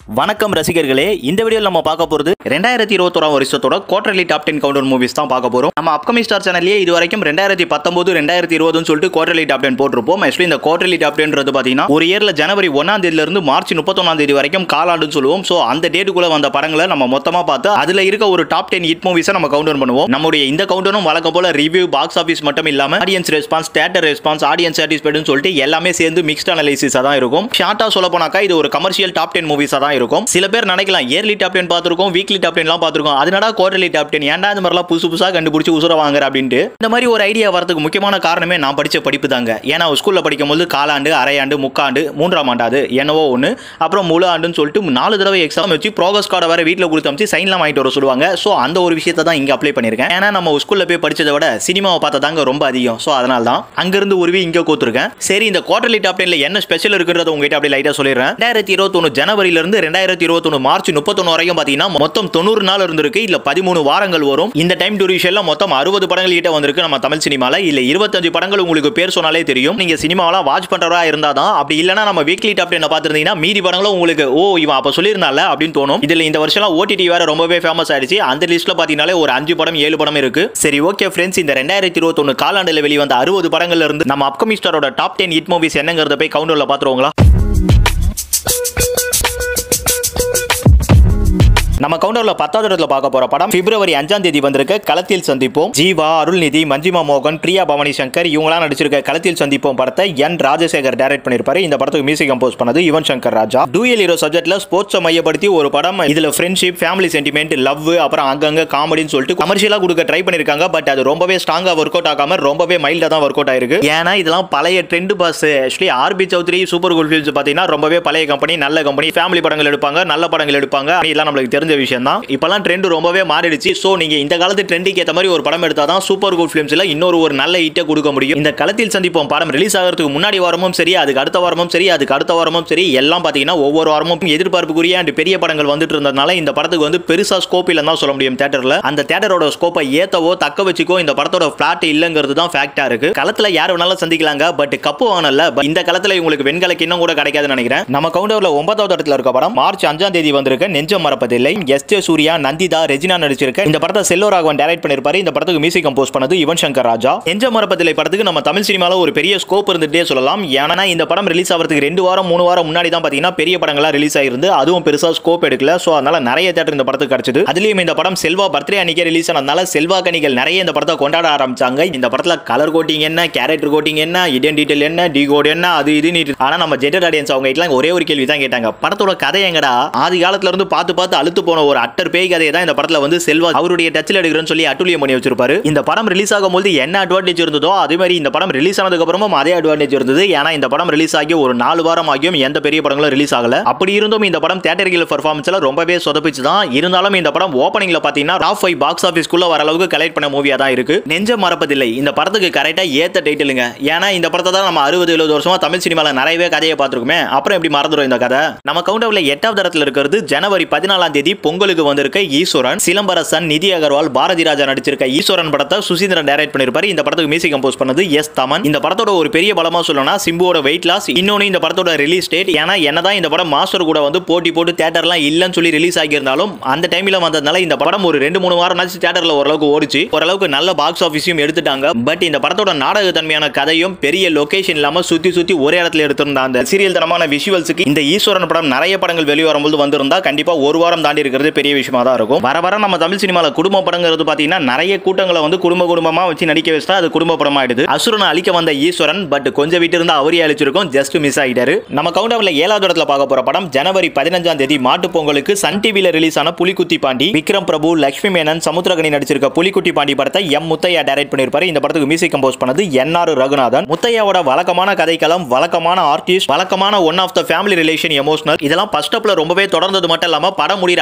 வணக்கம் ரசிகர்களே இந்த வீடியோவில் நம்ம பார்க்க போகிறது ரெண்டாயிரத்தி இருபத்தோராம் வருஷத்தோட quarterly top ten counter movies தான் பார்க்க போகிறோம் நம்ம அப்கமிங் ஸ்டார் சேனல்லேயே இது வரைக்கும் ரெண்டாயிரத்தி பத்தொன்பது ரெண்டாயிரத்தி இருபதுன்னு சொல்லிட்டு குவார்டர்லி டாப் டென் போட்டிருப்போம் ஆக்சுவலி இந்த குவார்டர்லி டாப் டென்றது பார்த்தீங்கன்னா ஒரு இயரில் ஜனவரி ஒன்றாம் தேதியிலிருந்து மார்ச் முப்பத்தொன்னாம் தேதி வரைக்கும் காலாண்டுன்னு சொல்லுவோம் ஸோ அந்த டேட்டுக்குள்ள வந்த படங்களை நம்ம மொத்தமாக பார்த்து அதில் இருக்க ஒரு டாப் டென் ஹிட் மூவிஸை நம்ம கவுண்டர் பண்ணுவோம் நம்முடைய இந்த கவுண்டரும் வழக்கம் போல ரிவ்யூ பாக்ஸ் ஆஃபீஸ் மட்டும் இல்லாமல் audience response theatre response audience சாட்டிஸ்ஃபைடுன்னு சொல்லிட்டு எல்லாமே சேர்ந்து மிக்ஸ்ட் அனலைசிஸாக தான் இருக்கும் ஷார்ட்டாக சொல்ல போனாக்கா இது ஒரு கமர்ஷியல் டாப் டென் மூவிஸாக தான் இருக்கும் சில பேர் நினைக்கலாம் இயர்லி டாப் டென் பார்த்துருக்கோம் வீக்லி டாப் டென்லாம் பார்த்துருக்கோம் அதனால குவார்டர்லி டாப் டென் ஏன்டா இந்த மாதிரிலாம் புதுசு புதுசாக கண்டுபிடிச்சி உசுர வாங்குற அப்படின்ட்டு இந்த மாதிரி ஒரு ஐடியா வரதுக்கு முக்கியமான காரணமே நான் படித்த படிப்பு தாங்க ஏன்னா ஸ்கூலில் படிக்கும்போது காலாண்டு அரையாண்டு முக்காண்டு மூன்றாம் ஆண்டாது என்னவோ ஒன்று அப்புறம் முழு ஆண்டுன்னு சொல்லிட்டு நாலு தடவை எக்ஸாம் வச்சு ப்ரோகஸ் கார்டை வேற வீட்டில் கொடுத்து அமைச்சு சைன்லாம் வாங்கிட்டு வர சொல்லுவாங்க ஸோ அந்த ஒரு விஷயத்தை தான் இங்கே அப்ளை பண்ணியிருக்கேன் ஏன்னா நம்ம ஸ்கூலில் போய் படிச்சதை விட சினிமாவை பார்த்தா தாங்க ரொம்ப அதிகம் ஸோ அதனால தான் அங்கிருந்து உருவி இங்கே கோத்துருக்கேன் சரி இந்த குவார்டர்லி டாப் டென்ல என்ன ஸ்பெஷல் இருக்குன்றத உங்ககிட்ட அப்படி லைட்டாக சொல்லிடுறேன் ரெண்டாயிரத்தி இருபத்தொன்று ஜனவரியிலிருந்து ரெண்டாயிரத்தி இருபத்தொன்று மார்ச் முப்பத்தொன்று வரைக்கும் பார்த்தீங்கன்னா மொத்தம் தொண்ணூறு நாள் இருந்திருக்கு இல்லை பதிமூணு வாரங்கள் வரும் இந்த டைம் டியூரேஷன்ல மொத்தம் அறுபது படங்கள் கிட்ட வந்திருக்கு நம்ம தமிழ் சினிமால இல்ல இருபத்தஞ்சு படங்கள் உங்களுக்கு பேர் சொன்னாலே தெரியும் நீங்க சினிமாவெல்லாம் வாட்ச் பண்றவரா இருந்தா தான் அப்படி இல்லைன்னா நம்ம வீக்லி டாப் டென் பார்த்துருந்தீங்கன்னா மீதி படங்களும் உங்களுக்கு ஓ இவன் அப்ப சொல்லியிருந்தால அப்படின்னு தோணும் இதுல இந்த வருஷம் ஓடிடி வேற ரொம்பவே ஃபேமஸ் ஆயிடுச்சு அந்த லிஸ்ட்ல பாத்தீங்கன்னாலே ஒரு அஞ்சு படம் ஏழு படம் இருக்கு சரி ஓகே ஃப்ரெண்ட்ஸ் இந்த ரெண்டாயிரத்தி இருபத்தொன்னு காலாண்டுல வெளிவந்த அறுபது படங்கள்ல இருந்து நம்ம அப்கமிங் ஸ்டாரோட டாப் டென் ஹிட் மூவிஸ் என்னங்கிறத போய் கவுண்டர்ல பாத்துருவோங்களா நம்ம கவுண்டர்ல பத்தாவது இடத்துல பார்க்க போற படம் பிப்ரவரி அஞ்சாம் தேதி வந்திருக்க களத்தில் சந்திப்போம் ஜீவா அருள்நிதி மஞ்சிமா மோகன் பிரியா பவானி சங்கர் இவங்களாம் நடிச்சிருக்க களத்தில் சந்திப்போம் படத்தை என் ராஜசேகர் டைரக்ட் பண்ணிருப்பாரு இந்த படத்துக்கு மியூசிக் கம்போஸ் பண்ணது யுவன் சங்கர் ராஜா டூயல் ஹீரோ சப்ஜெக்ட்ல ஸ்போர்ட்ஸை மையப்படுத்தி ஒரு படம் இதுல ஃப்ரெண்ட்ஷிப் ஃபேமிலி சென்டிமெண்ட் லவ் அப்புறம் அங்கங்க காமெடின்னு சொல்லிட்டு கமர்ஷியலா கொடுக்க ட்ரை பண்ணிருக்காங்க பட் அது ரொம்பவே ஸ்ட்ராங்கா ஒர்க் அவுட் ஆகாம ரொம்பவே மைல்டா தான் ஒர்க் அவுட் ஆயிருக்கு ஏன்னா இதெல்லாம் பழைய trend boss actually RB Choudary super good films பாத்தீங்கன்னா ரொம்பவே பழைய கம்பெனி நல்ல கம்பெனி ஃபேமிலி படங்கள் எடுப்பாங்க நல்ல படங்கள் எடுப்பாங்க இதெல்லாம் நம்மளுக்கு தெரிஞ்ச விஷயம் தான் இப்பெல்லாம் ட்ரெண்ட் ரொம்பவே மாறிடுச்சு ஸோ நீங்க இந்த காலத்து ட்ரெண்டுக்கு ஏற்ற மாதிரி ஒரு படம் எடுத்தா தான் சூப்பர் குட் ஃபிலிம்ஸ்ல இன்னொரு ஒரு நல்ல ஹிட்டை கொடுக்க முடியும் இந்த களத்தில் சந்திப்போம் படம் ரிலீஸ் ஆகிறதுக்கு முன்னாடி வாரமும் சரி அதுக்கு அடுத்த வாரமும் சரி அதுக்கு அடுத்த வாரமும் சரி எல்லாம் பார்த்தீங்கன்னா ஒவ்வொரு வாரமும் எதிர்பார்ப்புக்குரிய அண்ட் பெரிய படங்கள் வந்துட்டு இருந்ததுனால இந்த படத்துக்கு வந்து பெருசா ஸ்கோப் இல்லைன்னு தான் சொல்ல முடியும் தேட்டர்ல அந்த தேட்டரோட ஸ்கோப்பை ஏத்தவோ தக்க வச்சுக்கோ இந்த படத்தோட பிளாட் இல்லைங்கிறது தான் ஃபேக்டா இருக்கு களத்துல யார் வேணாலும் சந்திக்கலாங்க பட் கப்பு வாங்கல இந்த களத்துல இவங்களுக்கு வெண்கல கிண்ணம் கூட கிடைக்காதுன்னு நினைக்கிறேன் நம்ம கவுண்டர்ல ஒன்பதாவது இடத்துல இருக்க படம் மார்ச் அஞ்சாம் தேதி வந்திருக்க நெஞ்சம் மறப்பதில்லை எஸ் ஜே சூர்யா நந்திதா ரெஜினா நடிச்சிருக்க இந்த படத்தை செல்வராகவன் டைரக்ட் பண்ணிருப்பாரு இந்த படத்துக்கு மியூசிக் கம்போஸ் பண்ணது யுவன் சங்கர் ராஜா நெஞ்சம் மறப்பதில்லை படத்துக்கு நம்ம தமிழ் சினிமால ஒரு பெரிய ஸ்கோப் இருந்துட்டே சொல்லலாம் ஏன்னா இந்த படம் ரிலீஸ் ஆகிறதுக்கு ரெண்டு வாரம் மூணு வாரம் முன்னாடி தான் பாத்தீங்கன்னா பெரிய படங்களா ரிலீஸ் ஆயிருந்து அதுவும் பெருசா ஸ்கோப் எடுக்கல சோ அதனால நிறைய தேட்டர் இந்த படத்துக்கு கிடைச்சது அதுலயும் இந்த படம் செல்வா பர்த்டே அன்னைக்கே ரிலீஸ் ஆனதுனால செல்வா கணிகள் நிறைய இந்த படத்தை கொண்டாட ஆரம்பிச்சாங்க இந்த படத்துல கலர் கோட்டிங் என்ன கேரக்டர் கோட்டிங் என்ன இடன் டீடைல் என்ன டி கோட் என்ன அது இது ஆனா நம்ம ஜென்ரல் ஆடியன்ஸ் அவங்க கிட்ட ஒரே ஒரு கேள்வி தான் கேட்டாங்க படத்தோட கதை எங்கடா ஆதி காலத்துல இருந்து பார்த்து பார்த்து அழுத்து போன ஒரு அட்டர் பேய் கதையை தான் இந்த படத்துல வந்து செல்வா அவருடைய டச்சில் எடுக்கிறேன்னு சொல்லி அட்டுலியம் பண்ணி வச்சிருப்பாரு இந்த படம் ரிலீஸ் ஆகும்போது என்ன அட்வான்டேஜ் இருந்ததோ அதே மாதிரி இந்த படம் ரிலீஸ் ஆனதுக்கு அப்புறமும் அதே அட்வான்டேஜ் இருந்தது ஏன்னா இந்த படம் ரிலீஸ் ஆகி ஒரு நாலு வாரம் ஆகியும் எந்த பெரிய படங்களும் ரிலீஸ் ஆகல அப்படி இருந்தும் இந்த படம் தேட்டர்கள் பர்ஃபார்மன்ஸ்ல ரொம்பவே சொதப்பிச்சு தான் இருந்தாலும் இந்த படம் ஓப்பனிங்ல பாத்தீங்கன்னா டாப் ஃபைவ் பாக்ஸ் ஆஃபீஸ்க்குள்ள வர அளவுக்கு கலெக்ட் பண்ண மூவியா தான் இருக்கு நெஞ்ச மறப்பதில்லை இந்த படத்துக்கு கரெக்டா ஏத்த டைட்டிலுங்க ஏன்னா இந்த படத்தை தான் நம்ம அறுபது எழுபது வருஷமா தமிழ் சினிமால நிறையவே கதையை பார்த்துருக்குமே அப்புறம் எப்படி மறந்துடும் இந்த கதை நம்ம கவுண்டர்ல எட்டாவது இடத்துல இருக்கிறது ஜனவரி பதினாலாம் தேதி பொங்கலுக்கு வந்திருக்க ஈஸ்வரன் சிலம்பரசன் நிதி அகர்வால் பாரதி ராஜா நடிச்சிருக்க ஈஸ்வரன் படத்தை சுசீந்திரன் டைரக்ட் பண்ணிருப்பாரு இந்த படத்துக்கு மியூசிக் கம்போஸ் பண்ணது எஸ் தமன் இந்த படத்தோட ஒரு பெரிய பலமா சொல்லணும்னா சிம்புவோட வெயிட் லாஸ் இன்னொன்னு இந்த படத்தோட ரிலீஸ் டேட் ஏன்னா என்னதான் இந்த படம் மாஸ்டர் கூட வந்து போட்டி போட்டு தேட்டர்லாம் இல்லைன்னு சொல்லி ரிலீஸ் ஆகியிருந்தாலும் அந்த டைம்ல வந்ததுனால இந்த படம் ஒரு ரெண்டு மூணு வாரம் நாச்சு தேட்டர்ல ஓரளவுக்கு ஓடிச்சு ஓரளவுக்கு நல்ல பாக்ஸ் ஆஃபீஸையும் எடுத்துட்டாங்க பட் இந்த படத்தோட நாடக தன்மையான கதையும் பெரிய லொகேஷன் இல்லாம சுத்தி சுத்தி ஒரே இடத்துல எடுத்திருந்த அந்த சீரியல் தனமான விஷுவல்ஸுக்கு இந்த ஈஸ்வரன் படம் நிறைய படங்கள் வெளியே வரும்போது வந்திருந்தா கண்டிப்பா ஒரு வாரம் தாண்டி இருக்கிறது பெரிய விஷயமா தான் இருக்கும் வர வர நம்ம தமிழ் சினிமால குடும்ப படங்கிறது பாத்தீங்கன்னா நிறைய கூட்டங்களை வந்து குடும்ப குடும்பமா வச்சு நடிக்க வச்சா அது குடும்ப படமா ஆயிடுது அசுரனை அழிக்க வந்த ஈஸ்வரன் பட் கொஞ்சம் விட்டு இருந்தா அவரே அழிச்சிருக்கும் ஜஸ்ட் மிஸ் ஆயிட்டாரு நம்ம கவுண்டர்ல ஏழாவது இடத்துல பார்க்க போற படம் ஜனவரி பதினஞ்சாம் தேதி மாட்டு பொங்கலுக்கு சன் டிவில ரிலீஸ் ஆன புலிக்குத்தி பாண்டி விக்ரம் பிரபு லட்சுமி மேனன் சமுத்திரகனி நடிச்சிருக்க புலிக்குட்டி பாண்டி படத்தை எம் முத்தையா டைரக்ட் பண்ணிருப்பாரு இந்த படத்துக்கு மியூசிக் கம்போஸ் பண்ணது என் ஆர் ரகுநாதன் முத்தையாவோட வழக்கமான கதைக்களம் வழக்கமான ஆர்டிஸ்ட் வழக்கமான one of the family relation emotional இதெல்லாம் ஃபர்ஸ்ட் அப்ல ரொம்பவே தொடர்ந்தது மட்டும் இல்லாம படம் முடிகிற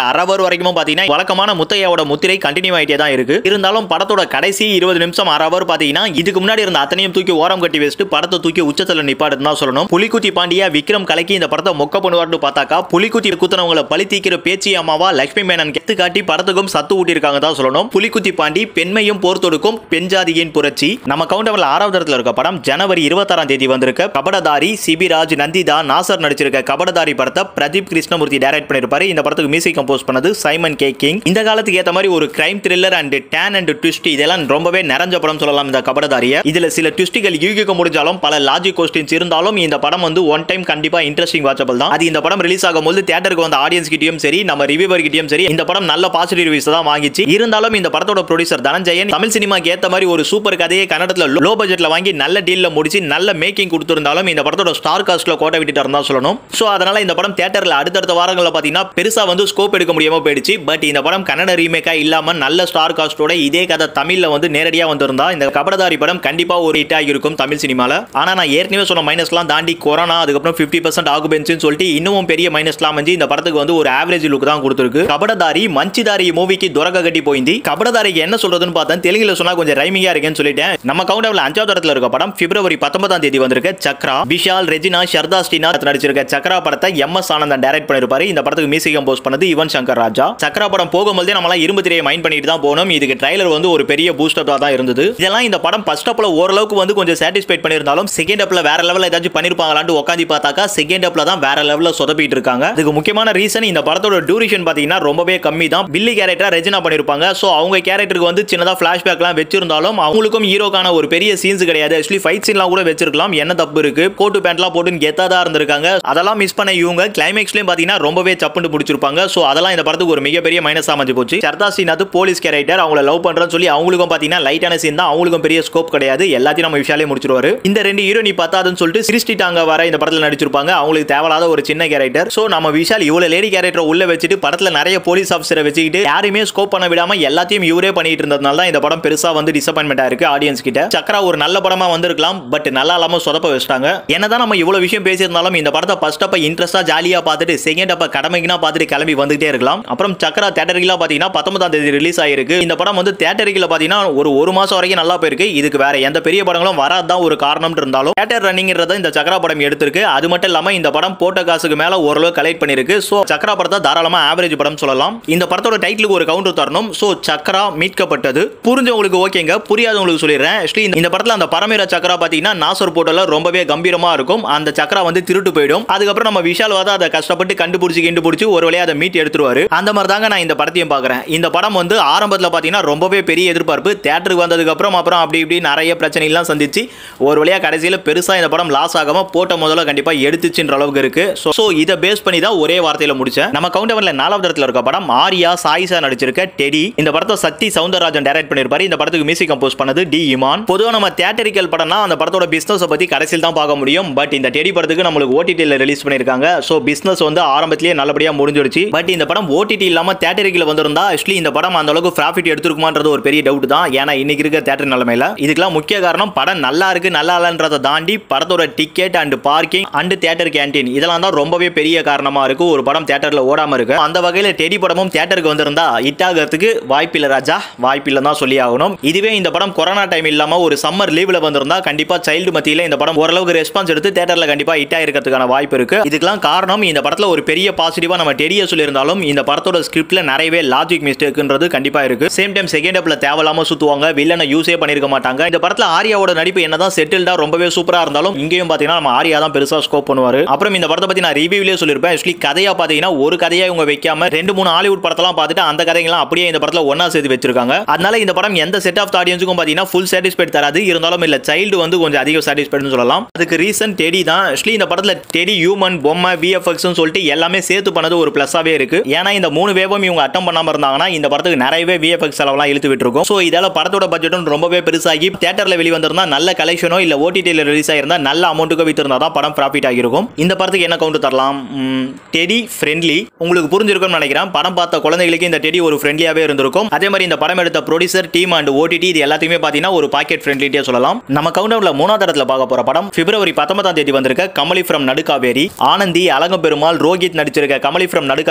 அரவர் வரைக்கும் பாத்தீங்கன்னா வழக்கமான முத்தையாவோட முத்திரை கண்டினியூ ஆயிட்டே தான் இருக்கு இருந்தாலும் படத்தோட கடைசி இருபது நிமிஷம் அரவர் பாத்தீங்கன்னா இதுக்கு முன்னாடி இருந்த அத்தனையும் தூக்கி ஓரம் கட்டி வச்சுட்டு படத்தை தூக்கி உச்சத்துல நிப்பாடுன்னு தான் சொல்லணும் புலிக்குத்தி பாண்டியா விக்ரம் கலக்கி இந்த படத்தை மொக்க பண்ணுவார்னு பார்த்தாக்கா புலிக்குத்தி குத்துனவங்களை பழி தீக்கிற பேச்சி அம்மாவா லட்சுமி மேனன் கெத்து காட்டி படத்துக்கும் சத்து ஊட்டியிருக்காங்க தான் சொல்லணும் புலிக்குத்தி பாண்டி பெண்மையும் போர் தொடுக்கும் பெண்ஜாதியின் புரட்சி நம்ம கவுண்டவர்ல ஆறாவது இடத்துல இருக்க படம் ஜனவரி இருபத்தாறாம் தேதி வந்திருக்க கபடதாரி சிபிராஜ் நந்திதா நாசர் நடிச்சிருக்க கபடதாரி படத்தை பிரதீப் கிருஷ்ணமூர்த்தி டைரக்ட் பண்ணிருப்பாரு இந்த படத்துக்கு மியூசிக் கம்போஸ் பண்ணது சைமன் கே கிங் இந்த காலத்துக்கு ஏத்த மாதிரி ஒரு crime thriller and turn and twist இதெல்லாம் ரொம்பவே நிறைஞ்ச படம் சொல்லலாம் இந்த கபடதாரிய இதுல சில ட்விஸ்டுகள் யூகிக்க முடிஞ்சாலும் பல லாஜிக் கொஸ்டின்ஸ் இருந்தாலும் இந்த படம் வந்து ஒன் டைம் கண்டிப்பா இன்ட்ரெஸ்டிங் வாட்சபிள் தான் அது இந்த படம் ரிலீஸ் ஆகும்போது தியேட்டருக்கு வந்த ஆடியன்ஸ் கிட்டயும் சரி நம்ம ரிவியூவர் கிட்டயும் சரி இந்த படம் நல்ல பாசிட்டிவ் ரிவ்யூஸ் தான் வாங்கிச்சு இருந்தாலும் இந்த படத்தோட ப்ரொடியூசர் தனஞ்சயன் தமிழ் சினிமாக்கு ஏத்த மாதிரி ஒரு சூப்பர் கதையை கன்னடத்துல லோ பட்ஜெட்ல வாங்கி நல்ல டீல்ல முடிச்சு நல்ல மேக்கிங் கொடுத்திருந்தாலும் இந்த படத்தோட ஸ்டார் காஸ்ட்ல கோட்டை விட்டுட்டு இருந்தா சொல்லணும் சோ அதனால இந்த படம் தியேட்டர்ல அடுத்தடுத்த வாரங்கள்ல பாத்தீங்கன்னா பெருசா வந்து ஸ்கோப் எடுக்க முடியாம போயிடுச்சு பட் இந்த படம் கன்னட ரீமேக்கா இல்லாம நல்ல ஸ்டார் காஸ்டோட இதே கதை தமிழ்ல வந்து நேரடியா வந்திருந்தா இந்த கபடதாரி படம் கண்டிப்பா ஒரு ஹிட் ஆகியிருக்கும் தமிழ் சினிமால ஆனா நான் ஏற்கனவே சொன்ன மைனஸ்லாம் தாண்டி கொரோனா அதுக்கப்புறம் ஃபிஃப்டி பர்சன்ட் ஆகுபென்ஸ்னு சொல்லிட்டு இன்னமும் பெரிய மைனஸ்லாம் வந்து இந்த படத்துக்கு வந்து ஒரு ஆவரேஜ் லுக் தான் கொடுத்துருக்கு கபடதாரி மஞ்சிதாரி மூவிக்கு துரக கட்டி போயிந்தி கபடதாரிக்கு என்ன சொல்றதுன்னு பார்த்தேன் தெலுங்குல சொன்னா கொஞ்சம் ரைமிங்கா இருக்குன்னு சொல்லிட்டேன் நம்ம கவுண்டர்ல அஞ்சாவது இடத்துல இருக்க படம் பிப்ரவரி பத்தொன்பதாம் தேதி வந்திருக்க சக்ரா விஷால் ரெஜினா ஷர்தா ஸ்ரீநாத் நடிச்சிருக்க சக்ரா படத்தை எம் எஸ் ஆனந்தன் டைரக்ட் பண்ணிருப்பாரு இந்த படத்துக்கு மியூசிக் கம்போஸ் பண்ணது யுவன் சங்கர் ராஜா சக்ரா படம் போகும்போதே நம்மளாம் இரும்பு திரையை மைண்ட் பண்ணிட்டு தான் போனோம் இதுக்கு ட்ரைலர் வந்து ஒரு பெரிய பூஸ்டப் தான் இருந்தது இதெல்லாம் இந்த படம் ஃபர்ஸ்ட் அப்ல ஓரளவுக்கு வந்து கொஞ்சம் சாட்டிஸ்ஃபைட் பண்ணியிருந்தாலும் செகண்ட் அப்ல வேற லெவலில் ஏதாச்சும் பண்ணிருப்பாங்களான்னு உட்காந்து பார்த்தாக்கா செகண்ட் அப்ல தான் வேற லெவலில் சொதப்பிட்டு இருக்காங்க இதுக்கு முக்கியமான ரீசன் இந்த படத்தோட டியூரேஷன் பாத்தீங்கன்னா ரொம்பவே கம்மி தான் பில்லி கேரக்டரா ரெஜினா பண்ணிருப்பாங்க ஸோ அவங்க கேரக்டருக்கு வந்து சின்னதா ஃபிளாஷ்பேக்லாம் வச்சிருந்தாலும் அவங்களுக்கும் ஹீரோக்கான ஒரு பெரிய சீன்ஸ் கிடையாது ஆக்சுவலி ஃபைட் சீன்லாம் கூட வச்சிருக்கலாம் என்ன தப்பு இருக்கு கோட்டு பேண்ட்லாம் போட்டு கெத்தா தான் இருந்திருக்காங்க அதெல்லாம் மிஸ் பண்ண இவங்க கிளைமேக்ஸ்லயும் பாத்தீங்கன்னா ரொம்பவே சப்புன்னு பிடிச்சிருப்பாங்க ஸோ அதெல்லாம் இந்த படத்துக்கு ஒரு மிகப்பெரிய மைனஸ் அமைஞ்சு போச்சு சர்தா ஸ்ரீநாத் போலீஸ் கேரக்டர் அவங்கள லவ் பண்றேன்னு சொல்லி அவங்களுக்கும் பாத்தீங்கன்னா லைட்டான சீன் தான் அவங்களுக்கும் பெரிய ஸ்கோப் கிடையாது எல்லாத்தையும் நம்ம விஷாலே முடிச்சிருவாரு இந்த ரெண்டு ஹீரோ நீ பத்தாதுன்னு சொல்லிட்டு சிருஷ்டி டாங்க வர இந்த படத்துல நடிச்சிருப்பாங்க அவங்களுக்கு தேவையில்லாத ஒரு சின்ன கேரக்டர் ஸோ நம்ம விஷால் இவ்வளவு லேடி கேரக்டர் உள்ள வச்சுட்டு படத்துல நிறைய போலீஸ் ஆஃபீஸரை வச்சுக்கிட்டு யாரையுமே ஸ்கோப் பண்ண விடாம எல்லாத்தையும் இவரே பண்ணிட்டு இருந்ததுனால தான் இந்த படம் பெருசா வந்து டிசப்பாயின்மெண்டா இருக்கு ஆடியன்ஸ் கிட்ட சக்கரா ஒரு நல்ல படமா வந்திருக்கலாம் பட் நல்லா இல்லாம சொதப்ப வச்சிட்டாங்க என்னதான் நம்ம இவ்வளவு விஷயம் பேசியிருந்தாலும் இந்த படத்தை ஃபர்ஸ்ட் அப்ப இன்ட்ரெஸ்டா ஜாலியா பார்த்துட்டு செகண்ட் அப்ப கடமைக்குனா பார்த்துட்டு கிளம்பி வந்துகிட்டே இருக்கலாம் அப்புறம் சக்கரா தேட்டரிகளா பாத்தீங்கன்னா பத்தொன்பதாம் தேதி ரிலீஸ் ஆயிருக்கு இந்த படம் வந்து தேட்டரிகளை பாத்தீங்கன்னா ஒரு ஒரு மாசம் வரைக்கும் நல்லா போயிருக்கு இதுக்கு வேற எந்த பெரிய படங்களும் வராதான் ஒரு காரணம் இருந்தாலும் தேட்டர் ரன்னிங்கிறத இந்த சக்கரா படம் எடுத்திருக்கு அது மட்டும் இல்லாம இந்த படம் போட்ட காசுக்கு மேல ஓரளவு கலெக்ட் பண்ணிருக்கு சோ சக்கரா படத்தை தாராளமா ஆவரேஜ் படம் சொல்லலாம் இந்த படத்தோட டைட்டிலுக்கு ஒரு கவுண்டர் தரணும் சோ சக்கரா மீட்கப்பட்டது புரிஞ்சவங்களுக்கு ஓகேங்க புரியாதவங்களுக்கு சொல்லிடுறேன் ஆக்சுவலி இந்த படத்துல அந்த பரமேர சக்கரா பாத்தீங்கன்னா நாசர் போட்டல ரொம்பவே கம்பீரமா இருக்கும் அந்த சக்கரா வந்து திருட்டு போயிடும் அதுக்கப்புறம் நம்ம விஷால் வந்து அதை கஷ்டப்பட்டு கண்டுபிடிச்சி கண்டுபிடிச்சி ஒரு வழியா அதை மீட் எடுத்துருவாரு அந்த மாதிரி தாங்க நான் இந்த படத்தையும் பாக்குறேன் இந்த படம் வந்து ஆரம்பத்துல பாத்தீங்கன்னா ரொம்பவே பெரிய எதிர்பார்ப்பு தேட்டருக்கு வந்ததுக்கு அப்புறம் அப்புறம் அப்படி இப்படி நிறைய பிரச்சனை எல்லாம் சந்திச்சு ஒரு வழியா கடைசியில பெருசா இந்த படம் லாஸ் ஆகாம போட்ட முதல்ல கண்டிப்பா எடுத்துச்சுன்ற அளவுக்கு இருக்கு ஸோ இதை பேஸ் பண்ணி தான் ஒரே வார்த்தையில முடிச்சேன் நம்ம கவுண்டவன்ல நாலாவது இடத்துல இருக்க படம் ஆர்யா சாயிசா நடிச்சிருக்க டெடி இந்த படத்தை சக்தி சவுந்தரராஜன் டைரக்ட் பண்ணிருப்பாரு இந்த படத்துக்கு மியூசிக் கம்போஸ் பண்ணது டி இமான் பொதுவாக நம்ம தியேட்டரிக்கல் படம்னா அந்த படத்தோட பிசினஸ் பத்தி கடைசியில் தான் பார்க்க முடியும் பட் இந்த டெடி படத்துக்கு நம்மளுக்கு ஓடிடியில் ரிலீஸ் பண்ணிருக்காங்க ஸோ பிசினஸ் வந்து ஆரம்பத்திலேயே நல்லபடியா முடிஞ்சிருச்சு பட் இந்த படம் ஓடிடி இல்லாம தியேட்டரிக்கல் வந்திருந்தா ஆக்சுவலி இந்த படம் அந்த அளவுக்கு ப்ராஃபிட் எடுத்துருக்குமான்றது ஒரு பெரிய டவுட் தான் ஏன்னா இன்னைக்கு இருக்க தியேட்டர் நிலைமையில இதுக்கெல்லாம் முக்கிய காரணம் படம் நல்லா இருக்கு நல்லா இல்லைன்றதை தாண்டி படத்தோட ticket and parking and theatre canteen இதெல்லாம் தான் ரொம்பவே பெரிய காரணமா இருக்கு ஒரு படம் தியேட்டர்ல ஓடாம இருக்கு அந்த வகையில டெடி படமும் தியேட்டருக்கு வந்திருந்தா ஹிட் ஆகிறதுக்கு வாய்ப்பில்லை ராஜா வாய்ப்பில்லை தான் சொல்லி ஆகணும் இதுவே இந்த படம் கொரோனா டைம் இல்லாம ஒரு சம்மர் லீவ்ல வந்திருந்தா கண்டிப்பா சைல்டு மத்தியில இந்த படம் ஓரளவுக்கு ரெஸ்பான்ஸ் எடுத்து தியேட்டர்ல கண்டிப்பா ஹிட் ஆயிருக்கிறதுக்கான வாய்ப்பு இருக்கு இதுக்கெல்லாம் காரணம் இந்த படத்துல ஒரு பெரிய பாசிட்டிவா நம்ம டெடிய சொல்லியிருந்தாலும் இந்த படத்தோட ஸ்கிரிப்ட்ல நிறையவே லாஜிக் மிஸ்டேக்ன்றது கண்டிப்பா இருக்கு சேம் டைம் செகண்ட் அப்ல தேவையில்லாம சுத்துவாங்க வில்லனை யூஸே பண்ணிருக்க மாட்டாங்க இந்த படத்துல ஆர்யாவோட நடிப்பு என்னதான் செட்டில்டா ரொம்பவே சூப்பரா இருந்தாலும் இங்கேயும் பாத்தீங்கன்னா நம்ம ஆர்யா தான் பெருசா ஸ்கோப் பண்ணுவாரு அப்புறம் இந்த படத்தை பத்தி நான் ரிவ்யூலயே சொல்லிருப்பேன் ஆக்சுவலி கதையா பாத்தீங்கன்னா ஒரு கதையா இவங்க வைக்காம ரெண்டு மூணு ஹாலிவுட் படத்தெல்லாம் பார்த்துட்டு அந்த கதைகள்லாம் அப்படியே இந்த படத்துல ஒன்னா சேர்த்து வச்சிருக்காங்க அதனால இந்த படம் எந்த செட் ஆஃப் ஆடியன்ஸுக்கும் பாத்தீங்கன்னா ஃபுல் சாட்டிஸ்ஃபைட் தராது இருந்தாலும் இல்ல சைல்டு வந்து கொஞ்சம் அதிக சாட்டிஸ்ஃபைட்னு சொல்லலாம் அதுக்கு ரீசன் டெடி தான் ஆக்சுவலி இந்த படத்துல டெடி ஹியூமன் பொம்மை விஎஃப்எக்ஸ் சொல்லிட்டு எல்லாமே சேர்த்து பண்ணது ஒரு பிளஸ்ஸாவே இருக்கு ஏன்னா இந்த மூணு வேவும் இவங்க அட்டம் பண்ணாம இருந்தாங்கன்னா இந்த படத்துக்கு நிறையவே விஎஃப்எக்ஸ் செலவெல்லாம் இழுத்து விட்டுருக்கும் ஸோ இதால படத்தோட பட்ஜெட்டும் ரொம்பவே பெருசாகி தியேட்டர்ல வெளிவந்திருந்தா நல்ல கலெக்ஷனோ இல்ல ஓடிடியில் ரிலீஸ் ஆயிருந்தா நல்ல அமௌண்ட்டுக்கு வித்திருந்தா தான் படம் ப்ராஃபிட் ஆகிருக்கும் இந்த படத்துக்கு என்ன கவுண்ட் தரலாம் ம், டெடி ஃப்ரெண்ட்லி உங்களுக்கு புரிஞ்சிருக்கும்னு நினைக்கிறேன் படம் பார்த்த குழந்தைகளுக்கு இந்த டெடி ஒரு ஃப்ரெண்ட்லியாவே இருந்திருக்கும் அதே மாதிரி இந்த படம் எடுத்த ப்ரொடியூசர் டீம் அண்ட் ஓடிடி இது எல்லாத்தையுமே பார்த்தீங்கன்னா ஒரு பாக்கெட் ஃப்ரெண்ட்லிட்டே சொல்லலாம் நம்ம கவுண்டவுன்ல மூணாவது இடத்துல பார்க்க போற படம் பிப்ரவரி பத்தொன்பதாம் தேதி வந்திருக்க கமலி ஃப்ரம் நடுக்காவேரி ஆனந்தி அலங்கப்பெருமாள் ரோஹித் நடிச்சிருக்க கமலி ஃப்ரம் நடுக்காவேரி படத்தை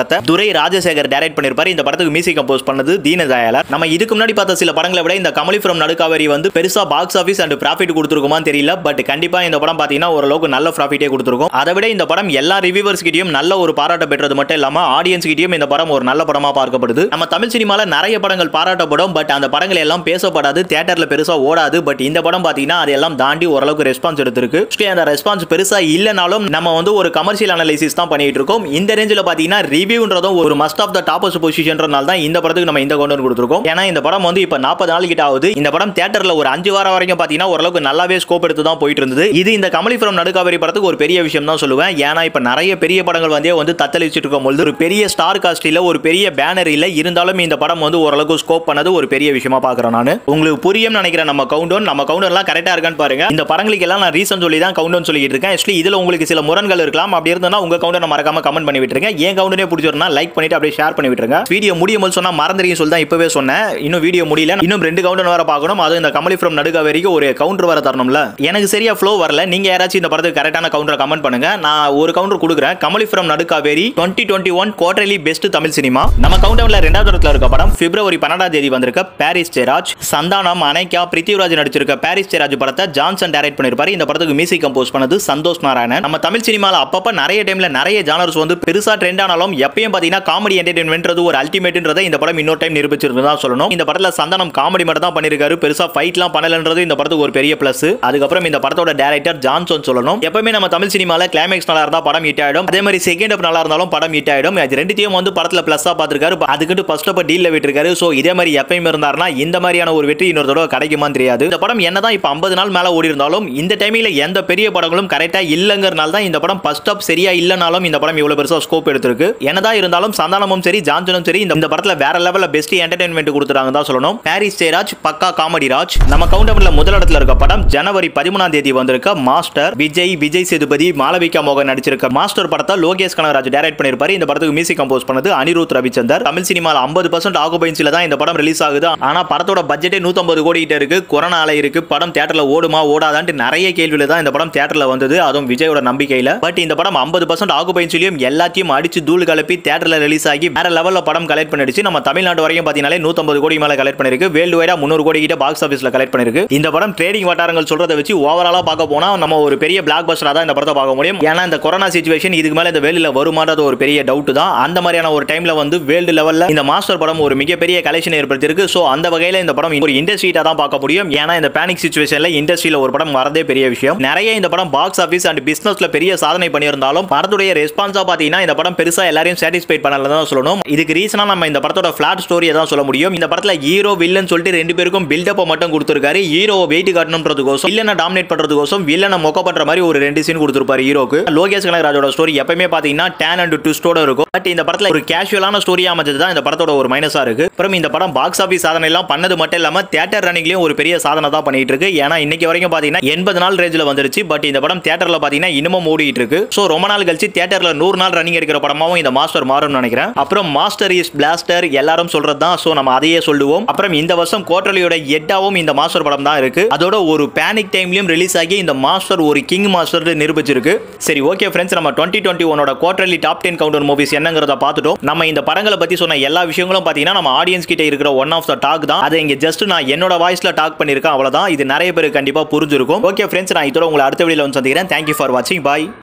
படத்தை துரை ராஜசேகர் டைரக்ட் பண்ணிருப்பாரு இந்த படத்துக்கு மியூசிக் கம்போஸ் பண்ணது தீனதயாளர் நம்ம இதுக்கு முன்னாடி பார்த்த சில படங்களை விட இந்த கமலி ஃப்ரம் நடுக்காவேரி வந்து பெருசா பாக்ஸ் ஆஃபீஸ் அண்ட் ப்ராஃபிட் கொடுத்துருக்குமான்னு தெரியல பட் கண்டிப்பா இந்த படம் பாத்தீங்கன்னா ஓரளவுக்கு நல்ல ப்ராஃபிட்டே கொடுத்துருக்கும் அதை விட இந்த படம் எல்லா ரிவ்யூவர்ஸ் கிட்டயும் நல்ல ஒரு பாராட்ட பெற்றது மட்டும் இல்லாம ஆடியன்ஸ் கிட்டயும் இந்த படம் ஒரு நல்ல படமா பார்க்கப்படுது நம்ம தமிழ் சினிமால நிறைய படங்கள் பாராட்டப்படும் பட் அந்த படங்கள் எல்லாம் பேசப்படாது தியேட்டர்ல பெருசா ஓடாது பட் இந்த படம் பாத்தீங்கன்னா அதெல்லாம் தாண்டி ஓரளவுக்கு ரெஸ்பான்ஸ் எடுத்திருக்கு Actually, அந்த ரெஸ்பான்ஸ் பெருசா இல்லனாலும் நம்ம வந்து ஒரு கமர்ஷியல் அனலைசிஸ் தான் பண்ணிட்டு இருக்கோம் இந்த ரேஞ்சில் பாத்தீங்கன்னா ரிவ்யூன்றதும் ஒரு மஸ்ட் ஆஃப் த டாப்பஸ்ட் பொசிஷன்றனால தான் இந்த படத்துக்கு நம்ம இந்த கவுண்டர் கொடுத்துருக்கோம் ஏன்னா இந்த படம் வந்து இப்போ நாற்பது நாள் கிட்ட ஆகுது இந்த படம் தியேட்டர்ல ஒரு அஞ்சு வாரம் வரைக்கும் பாத்தீங்கன்னா ஓரளவுக்கு நல்லாவே ஸ்கோப் எடுத்து தான் போயிட்டு இருந்தது இது இந்த கமலிபுரம் நடுக்காவேரி படத்துக்கு ஒரு பெரிய விஷயம் தான் சொல்லுவேன் ஏன்னா இப்போ நிறைய பெரிய படங்கள் வந்து வந்து தத்தளிச்சுட்டு இருக்கும் பொழுது ஒரு பெரிய ஸ்டார் காஸ்ட் இல்ல ஒரு பெரிய பேனர் இல்ல இருந்தாலும் இந்த படம் வந்து ஓரளவுக்கு ஸ்கோப் பண்ணது ஒரு பெரிய விஷயமா பாக்குறேன் நான் உங்களுக்கு புரியும் நினைக்கிறேன் நம்ம கவுண்டவுன் நம்ம கவுண்டர்லாம் கரெக்டா இருக்கான்னு பாருங்க இந்த படங்களுக்கு எல்லாம் நான் ரீசன் சொல்லி தான் கவுண்டவுன் சொல்லிட்டு இருக்கேன் ஆக்சுவலி இதுல உங்களுக்கு சில முரண்கள் இருக்கலாம் அப்படி இருந்ததுன்னா உங்க கவுண்டர் மறக்காம கமெண்ட் பண்ணி விட்டுருங்க என் கவுண்டரே பிடிச்சிருந்தா லைக் பண்ணிட்டு அப்படியே ஷேர் பண்ணி விட்டுருங்க வீடியோ முடியும் போது சொன்னா மறந்துறீங்க சொல்லி தான் இப்பவே சொன்னேன் இன்னும் வீடியோ முடியல இன்னும் ரெண்டு கவுண்டர் வர பார்க்கணும் அதுவும் இந்த கமலி ஃப்ரம் நடுக்காவேரிக்கு ஒரு கவுண்டர் வர தரணும்ல எனக்கு சரியா ஃப்ளோ வரல நீங்க யாராச்சும் இந்த படத்துக்கு கரெக்டான கவுண்டரை கமெண்ட் பண்ணுங்க நான் ஒரு கவுண்டர் கொடுக்குறேன் Kamali from Nadukkaveri twenty twenty one quarterly best Tamil cinema நம்ம கவுண்டர்ல ரெண்டாவது இடத்துல இருக்க படம் பிப்ரவரி பன்னெண்டாம் தேதி வந்திருக்க பாரிஸ் ஜெயராஜ் சந்தானம் அனைக்கா பிருத்திவிராஜ் நடிச்சிருக்க பாரிஸ் ஜெயராஜ் படத்தை ஜான்சன் டைரக்ட் பண்ணிருப்பாரு இந்த படத்துக்கு மியூசிக் கம்போஸ் பண்ணது சந்தோஷ் நாராயணன் நம்ம தமிழ் சினிமால அப்பப்ப நிறைய டைம்ல நிறைய ஜானர்ஸ் வந்து பெருசா ட்ரெண்ட் ஆனாலும் எப்பயும் பாத்தீங்கன்னா காமெடி என்டர்டைன்மெண்ட்றது ஒரு அல்டிமேட்ன்றதை இந்த படம் இன்னொரு டைம் நிரூபிச்சிருந்ததா சொல்லணும் இந்த படத்துல சந்தானம் காமெடி மட்டும் தான் பண்ணிருக்காரு பெருசா ஃபைட்லாம் பண்ணலன்றது இந்த படத்துக்கு ஒரு பெரிய பிளஸ் அதுக்கப்புறம் இந்த படத்தோட டேரக்டர் ஜான்சன் சொல்லணும் எப்பவுமே நம்ம தமிழ் சினிமால கிளைமேக்ஸ் நல்லா இருந்தா படம் ஹிட் ஆயிடும் அதே மாதிரி செகண்ட் அப் நல்லா இருந்தாலும் படம் ஹிட் ஆயிடும் அது ரெண்டுத்தையும் வந்து படத்துல பிளஸ்ஸா பார்த்திருக்காரு அதுக்கிட்டு ஃபர்ஸ்ட் அப்ப டீல்ல விட்டுருக்காரு சோ இதே மாதிரி எப்பயும் இருந்தாருன்னா இந்த மாதிரியான ஒரு வெற்றி இன்னொரு தடவை கிடைக்குமான்னு தெரியாது இந்த படம் என்னதான் இப்ப ஐம்பது நாள் மேல ஓடி இருந்தாலும் இந்த டைமில் எந்த பெரிய படங்களும் கரெக்டா இல்லங்கிறனால தான் இந்த படம் ஃபர்ஸ்ட் அப் சரியா இல்லனாலும் இந்த படம் இவ்வளவு பெருசா ஸ்கோப் எடுத்திருக்கு என்னதான் இருந்தாலும் சந்தானமும் சரி ஜான்சனும் சரி இந்த இந்த படத்துல வேற லெவல்ல பெஸ்ட் என்டர்டைன்மெண்ட் கொடுத்துறாங்க தான் சொல்லணும் பாரிஸ் ஜெயராஜ் பக்கா காமெடி ராஜ் நம்ம கவுண்டர்ல முதல் இடத்துல இருக்க படம் ஜனவரி பதிமூணாம் தேதி வந்திருக்க மாஸ்டர் விஜய் விஜய் சேதுபதி மாளவிகா மோகன் நடிச்சிருக்க மாஸ்டர் படத்தை லோகேஷ் கனகராஜ் டைரக்ட் பண்ணிருப்பாரு இந்த படத்துக்கு மியூசிக் கம்போஸ் பண்ணது அனிருத் ரவிச்சந்தர் தமிழ் சினிமால ஐம்பது பர்சன்ட் ஆகுபைன்ஸ்ல தான் இந்த படம் ரிலீஸ் ஆகுது ஆனா படத்தோட பட்ஜெட்டே 150 கோடி கிட்ட இருக்கு கொரோனா அலை இருக்கு படம் தியேட்டர்ல ஓடுமா ஓடாதான்ட்டு நிறைய கேள்வியில தான் இந்த படம் தியேட்டர்ல வந்தது அதுவும் விஜயோட நம்பிக்கையில பட் இந்த படம் ஐம்பது பர்சன்ட் ஆகுபைன்ஸ்லயும் எல்லாத்தையும் அடிச்சு தூள் கலப்பி தியேட்டர்ல ரிலீஸ் ஆகி வேற லெவல்ல படம் கலெக்ட் பண்ணிடுச்சு நம்ம தமிழ்நாடு வரையும் பாத்தீங்கன்னா 150 கோடி மேல கலெக்ட் பண்ணிருக்கு வேர்ல்டு வைடா முந்நூறு கோடி கிட்ட பாக்ஸ் ஆஃபீஸ்ல கலெக்ட் பண்ணிருக்கு இந்த படம் ட்ரேடிங் வட்டாரங்கள் சொல்றதை வச்சு ஓவராலா பார்க்க போனா நம்ம ஒரு பெரிய பிளாக் பஸ்டரா தான் இந்த படத்தை பார்க்க முடியும் ஏன்னா இந்த கொரோனா சுச்சுவேஷன் இதுக்கு மேல இந்த வேலில வருமானது ஒரு பெரிய டவுட் தான் அந்த மாதிரியான ஒரு டைம்ல வந்து வேர்ல்டு லெவல்ல இந்த மாஸ்டர் படம் ஒரு மிகப்பெரிய கலெக்ஷன் ஏற்படுத்தியிருக்கு சோ அந்த வகையில இந்த படம் ஒரு இண்டஸ்ட்ரியா தான் பார்க்க முடியும் ஏன்னா இந்த பேனிக் சுச்சுவேஷன்ல இண்டஸ்ட்ரியில ஒரு படம் வரதே பெரிய விஷயம் நிறைய இந்த படம் பாக்ஸ் ஆஃபீஸ் அண்ட் பிசினஸ்ல பெரிய சாதனை பண்ணியிருந்தாலும் படத்துடைய ரெஸ்பான்ஸா பாத்தீங்கன்னா இந்த படம் பெருசா எல்லாரையும் சாட்டிஸ்ஃபைட் பண்ணல தான் சொல்லணும் இதுக்கு ரீசனா நம்ம இந்த படத்தோட ஃபிளாட் ஸ்டோரியை தான் சொல்ல முடியும் இந்த படத்துல ஹீரோ வில்லன் சொல்லிட்டு ரெண்டு பேருக்கும் பில்டப் மட்டும் கொடுத்திருக்காரு ஹீரோ வெயிட் காட்டணும்ன்றதுக்கோசம் வில்லனை டாமினேட் பண்றதுக்கோசம் வில்லனை மொக்க பண்ற மாதிரி ஒரு ரெண்டு சீன் கொடுத்திருப்பாரு ஹீரோக்கு லோகேஷ் கனகராஜோட ஸ்டோரி எப்பவுமே பாத்தீங்கன்னா டேன் அண்ட் ட்விஸ்டோட இருக்கும் பட் இந்த படத்துல ஒரு கேஷுவலான ஸ்டோரியா அமைஞ்சது தான் இந்த படத்தோட ஒரு மைனஸா இருக்கு அப்புறம் இந்த படம் பாக்ஸ் ஆஃபீஸ் சாதனை எல்லாம் பண்ணது மட்டும் இல்லாம தியேட்டர் ரன்னிங்லயும் ஒரு பெரிய சாதனை தான் பண்ணிட்டு இருக்கு ஏன்னா இன்னைக்கு வரைக்கும் பாத்தீங்கன்னா எண்பது நாள் ரேஞ்சில் வந்துருச்சு பட் இந்த படம் தியேட்டர்ல பாத்தீங்கன்னா இன்னமும் ஓடிட்டு இருக்கு சோ ரொம்ப நாள் கழிச்சு தியேட்டர்ல நூறு நாள் ரன்னிங் இருக்கிற படமாவும் இந்த மாஸ்டர் மாறும்னு நினைக்கிறேன் அப்புறம் மாஸ்டர் இஸ் பிளாஸ்டர் எல்லாரும் சொல்றது தான் சோ நம்ம அதையே சொல்லுவோம் அப்புறம் இந்த வருஷம் கோட்டலியோட எட்டாவும் இந்த மாஸ்டர் படம் தான் இருக்கு அதோட ஒரு பேனிக் டைம்லயும் ரிலீஸ் ஆகி இந்த மாஸ்டர் ஒரு கிங் மாஸ்டர் நிரூபிச்சிருக்கு சரி ஓகே ஃப்ரெண்ட்ஸ் நம்ம டுவெண்ட்டி டுவெண்ட்டி ஒனோட quarterly top ten counter movies என்னங்கிறத பார்த்துட்டோம் நம்ம இந்த படங்களை பத்தி சொன்ன எல்லா விஷயங்களும் பாத்தீங்கன்னா நம்ம ஆடியன்ஸ் கிட்ட இருக்கிற ஒன் ஆஃப் த டாக் தான் அதை இங்க ஜஸ்ட் நான் என்னோட வாய்ஸ்ல டாக் பண்ணிருக்கேன் அவ்வளவுதான் இது நிறைய பேருக்கு கண்டிப்பா புரிஞ்சிருக்கும் ஓகே ஃப்ரெண்ட்ஸ் நான் இதோட உங்களை அடுத்த வீடியோல வந்து சந்திக்கிறேன் தேங்க்யூ ஃபார் வாட்சிங் பாய்